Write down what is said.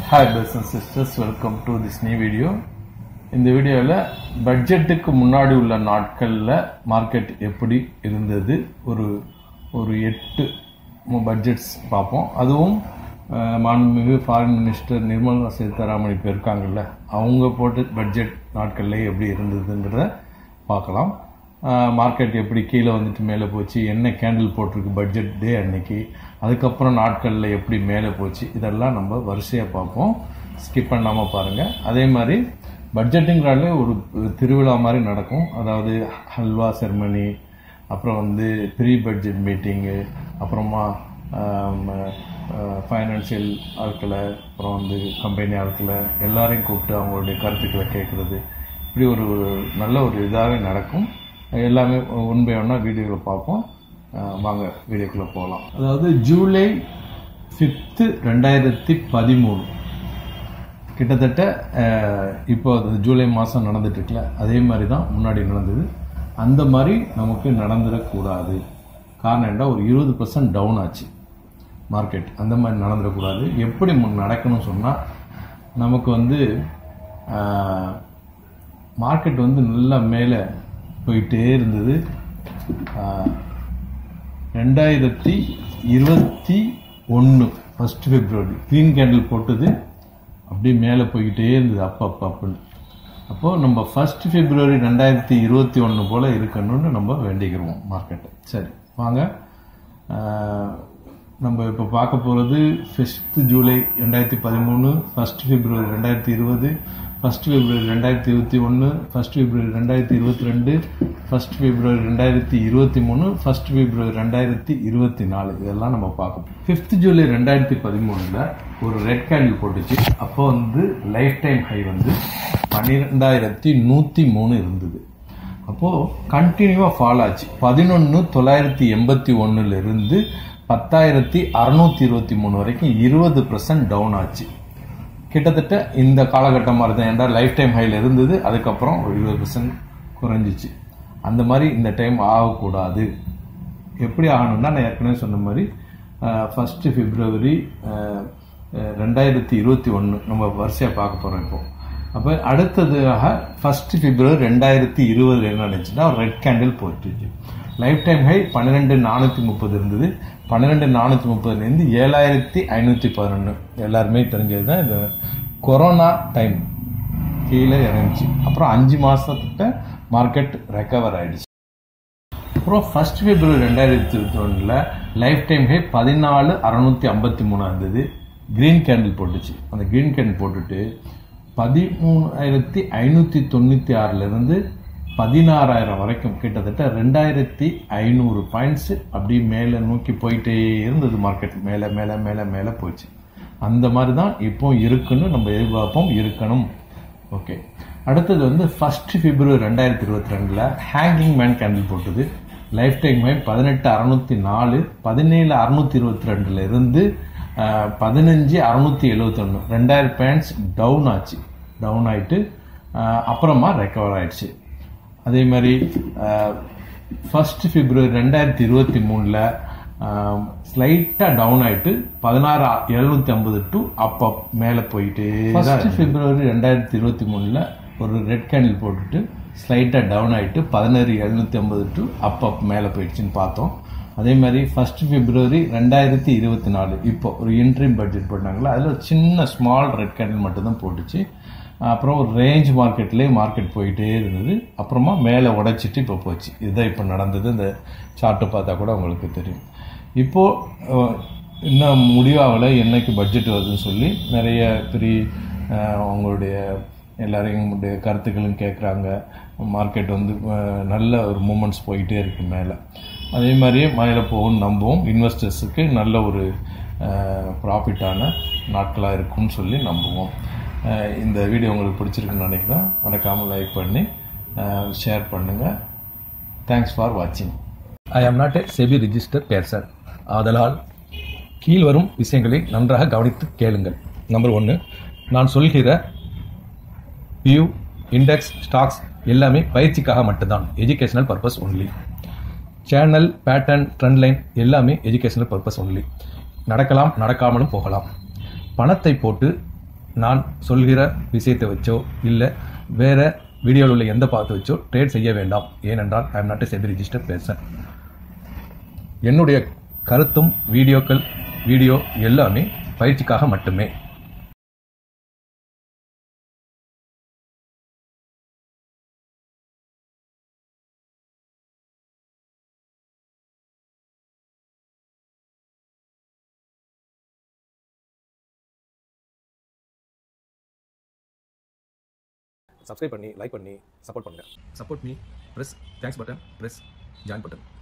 hi brothers sisters welcome to this new video இந்த வீடியோவில் பட்ஜெட்டுக்கு முன்னாடி உள்ள நாட்களில் மார்க்கெட் எப்படி இருந்தது ஒரு ஒரு எட்டு பட்ஜெட்ஸ் பார்ப்போம் அதுவும் அஹ், மாண்புமிகு ஃபாரின் மினிஸ்டர் நிர்மலா சீதாராமன் இப்போ இருக்காங்கல்ல அவங்க போட்டு பட்ஜெட் நாட்களில் எப்படி இருந்ததுன்றத பார்க்கலாம் மார்க்கெட் எப்படி கீழே வந்துட்டு மேலே போச்சு என்ன கேண்டில் போட்டிருக்கு பட்ஜெட் டே அன்னைக்கு அதுக்கப்புறம் நாட்களில் எப்படி மேலே போச்சு இதெல்லாம் நம்ம வரிசையாக பார்ப்போம் ஸ்கிப் பண்ணாமல் பாருங்கள் அதே மாதிரி பட்ஜெட்டுங்கிறாலே ஒரு திருவிழா மாதிரி நடக்கும் அதாவது ஹல்வா செர்மனி அப்புறம் வந்து ப்ரீ பட்ஜெட் மீட்டிங்கு அப்புறமா ஃபைனான்சியல் ஆட்களை அப்புறம் வந்து கம்பெனி ஆட்களை எல்லாரையும் கூப்பிட்டு அவங்களுடைய கருத்துக்களை கேட்குறது இப்படி ஒரு ஒரு நல்ல ஒரு இதாகவே நடக்கும் எல்லாமே ஒன் பை ஒன்னாக வீடியோவில் பார்ப்போம் அஹ் வாங்க வீடியோக்குள்ளே போகலாம் அதாவது ஜூலை ஃபிஃப்த்து ரெண்டாயிரத்தி பதிமூணு கிட்டத்தட்ட அஹ், இப்போ அது ஜூலை மாதம் நடந்துட்டு இருக்குல்ல அதே மாதிரி தான் முன்னாடி நடந்தது அந்த மாதிரி நமக்கு நடந்துடக்கூடாது காரணம் என்ன ஒரு இருபது பர்சன்ட் டவுன் ஆச்சு மார்க்கெட் அந்த மாதிரி நடந்துடக்கூடாது எப்படி முன் நடக்கணும்னு சொன்னால் நமக்கு வந்து மார்க்கெட் வந்து நல்லா மேலே போயிட்டே இருந்தது ஆஹ், ரெண்டாயிரத்தி இருபத்தி ஒன்று ஃபஸ்ட் பிப்ரவரி க்ரீன் கேண்டில் போட்டது அப்படியே மேலே போய்கிட்டே இருந்தது அப்போ அப்போ அப்புன்னு அப்போது நம்ம ஃபர்ஸ்ட் பிப்ரவரி ரெண்டாயிரத்தி இருபத்தி ஒன்று போல் இருக்கணும்னு நம்ம வேண்டிக்கிறோம் மார்க்கெட்டை சரி வாங்க ஆஹ், நம்ம இப்போ பார்க்க போகிறது ஃபிஃப்த் ஜூலை ரெண்டாயிரத்தி பதிமூணு ஃபர்ஸ்ட் பிப்ரவரி ரெண்டாயிரத்தி இருபது ஃபர்ஸ்ட் பிப்ரவரி ரெண்டாயிரத்தி இருபத்தி ஒன்று ஃபர்ஸ்ட் பிப்ரவரி ரெண்டாயிரத்தி இருபத்தி ரெண்டு ஃபர்ஸ்ட் பிப்ரவரி ரெண்டாயிரத்தி இருபத்தி மூணு ஃபர்ஸ்ட் பிப்ரவரி ரெண்டாயிரத்தி இருபத்தி நாலு இதெல்லாம் நம்ம பார்க்கணும் ஃபிஃப்த் ஜூலை ரெண்டாயிரத்தி பதிமூணில் ஒரு ரெட் கேண்டில் போட்டுச்சு அப்போ வந்து லைஃப் டைம் ஹை வந்து பன்னிரெண்டாயிரத்தி நூற்றி மூணு இருந்தது அப்போது கண்டினியூவாக ஃபால் ஆச்சு பதினொன்று தொள்ளாயிரத்தி எண்பத்தி ஒன்றுல இருந்து பத்தாயிரத்தி அறநூற்றி இருபத்தி மூணு வரைக்கும் இருபது பர்சன்ட் டவுன் ஆச்சு கிட்டத்தட்ட இந்த காலகட்டம் மாதிரி தான் ஏன்டா லைஃப் டைம் ஹையில் இருந்தது அதுக்கப்புறம் ஒரு இருபது பர்சன்ட் குறைஞ்சிச்சு அந்த மாதிரி இந்த டைம் ஆகக்கூடாது எப்படி ஆகணும்னா நான் ஏற்கனவே சொன்ன மாதிரி ஃபஸ்ட்டு பிப்ரவரி ரெண்டாயிரத்தி இருபத்தி ஒன்று நம்ம வரிசையாக பார்க்க போகிறோம் இப்போ அப்போ அடுத்ததாக ஃபர்ஸ்ட் பிப்ரவரி ரெண்டாயிரத்தி இருபது என்ன நடந்துச்சுன்னா ரெட் கேண்டில் போட்டுச்சு லைஃப் டைம் ஹை பன்னிரெண்டு நானூற்றி முப்பது இருந்தது பன்னிரெண்டு நானூற்றி முப்பதுலேருந்து ஏழாயிரத்தி ஐநூற்றி பதினொன்று எல்லாருமே தெரிஞ்சது தான் இது கொரோனா டைம் கீழே இறங்குச்சு அப்புறம் அஞ்சு மாதத்துக்கிட்ட மார்க்கெட் ரெக்கவர் ஆயிடுச்சு அப்புறம் ஃபர்ஸ்ட் பிப்ரவரி ரெண்டாயிரத்தி இருபத்தி ஒன்றில் லைஃப் டைம் ஹை பதினாலு அறநூற்றி ஐம்பத்தி மூணா இருந்தது க்ரீன் கேண்டில் போட்டுச்சு அந்த க்ரீன் கேண்டில் போட்டுட்டு பதிமூணாயிரத்தி ஐநூற்றி தொண்ணூற்றி ஆறிலிருந்து பதினாறாயிரம் வரைக்கும் கிட்டத்தட்ட ரெண்டாயிரத்தி ஐநூறு பாயிண்ட்ஸ் அப்படியே மேலே நோக்கி போயிட்டே இருந்தது மார்க்கெட் மேலே மேலே மேலே மேலே போச்சு அந்த மாதிரி தான் இப்போ இருக்குன்னு நம்ம எதிர்பார்ப்போம் இருக்கணும் ஓகே அடுத்தது வந்து ஃபர்ஸ்ட் பிப்ரவரி ரெண்டாயிரத்தி இருபத்தி ரெண்டில் ஹேங்கிங் மேன் கேண்டில் போட்டது லைஃப் டைம் மைம் பதினெட்டு அறநூற்றி நாலு பதினேழு அறுநூத்தி இருபத்தி ரெண்டுல இருந்து அஹ், பதினஞ்சு அறுநூத்தி எழுபத்தொன்று ரெண்டாயிரம் பாயிண்ட்ஸ் டவுன் ஆச்சு டவுன் ஆயிட்டு அஹ், அப்புறமா ரெக்கவர் ஆயிடுச்சு அதே மாதிரி ஃபர்ஸ்ட் பிப்ரவரி ரெண்டாயிரத்தி இருபத்தி மூணில் ஸ்லைட்டாக டவுன் ஆயிட்டு பதினாறு எழுநூத்தி ஐம்பது டு அப் அப் மேலே போயிட்டு ஃபர்ஸ்ட் பிப்ரவரி ரெண்டாயிரத்தி இருபத்தி மூணில் ஒரு ரெட் கேண்டில் போட்டுட்டு ஸ்லைட்டாக டவுன் ஆயிட்டு பதினாறு எழுநூத்தி ஐம்பது டு அப் அப் மேலே போயிடுச்சுன்னு பார்த்தோம் அதே மாதிரி ஃபர்ஸ்ட் பிப்ரவரி ரெண்டாயிரத்தி இருபத்தி நாலு இப்போ ஒரு இன்ட்ரீம் பட்ஜெட் போட்டாங்களா அதில் ஒரு சின்ன ஸ்மால் ரெட் கேண்டில் மட்டும்தான் போட்டுச்சு அப்புறம் ஒரு ரேஞ்ச் மார்க்கெட்லேயே மார்க்கெட் போயிட்டே இருந்தது அப்புறமா மேலே உடைச்சிட்டு இப்போ போச்சு இதுதான் இப்போ நடந்தது இந்த சார்ட்டு பார்த்தா கூட உங்களுக்கு தெரியும் இப்போது இன்னும் முடிவாகல என்னைக்கு பட்ஜெட் வருதுன்னு சொல்லி நிறைய பெரிய அஹ், அவங்களுடைய எல்லாரையும் உடைய கருத்துக்களும் கேட்குறாங்க மார்க்கெட் வந்து அஹ், நல்ல ஒரு மூமெண்ட்ஸ் போயிட்டே இருக்கு மேலே அதே மாதிரியே மேலே போகும்னு நம்புவோம் இன்வெஸ்டர்ஸுக்கு நல்ல ஒரு ப்ராஃபிட்டான நாட்களாக இருக்கும்னு சொல்லி நம்புவோம் அஹ், இந்த வீடியோ உங்களுக்கு பிடிச்சிருக்குன்னு நினைக்கிறேன் மறக்காமல் லைக் பண்ணி ஷேர் பண்ணுங்கள் தேங்க்ஸ் ஃபார் வாட்சிங் I am not a SEBI register person ஆதலால் கீழ்வரும் விஷயங்களை நன்றாக கவனித்து கேளுங்கள் நம்பர் ஒன்று நான் சொல்கிற வியூ இண்டெக்ஸ் ஸ்டாக்ஸ் எல்லாமே பயிற்சிக்காக மட்டும்தான் educational purpose only channel pattern trend line எல்லாமே எஜுகேஷனல் பர்பஸ் ஒன்லி நடக்கலாம் நடக்காமலும் போகலாம் பணத்தை போட்டு நான் சொல்கிற விஷயத்தை வச்சோ இல்லை வேற வீடியோவில் உள்ள எந்த பார்த்து வச்சோ ட்ரேட் செய்ய வேண்டாம் ஏனென்றால் I am not SEBI register person என்னுடைய கருத்தும் வீடியோக்கள் வீடியோ எல்லாமே பயிற்சிக்காக மட்டுமே சப்ஸ்கிரைப் பண்ணி லைக் பண்ணி சப்போர்ட் பண்ணுங்க support me press thanks button press join button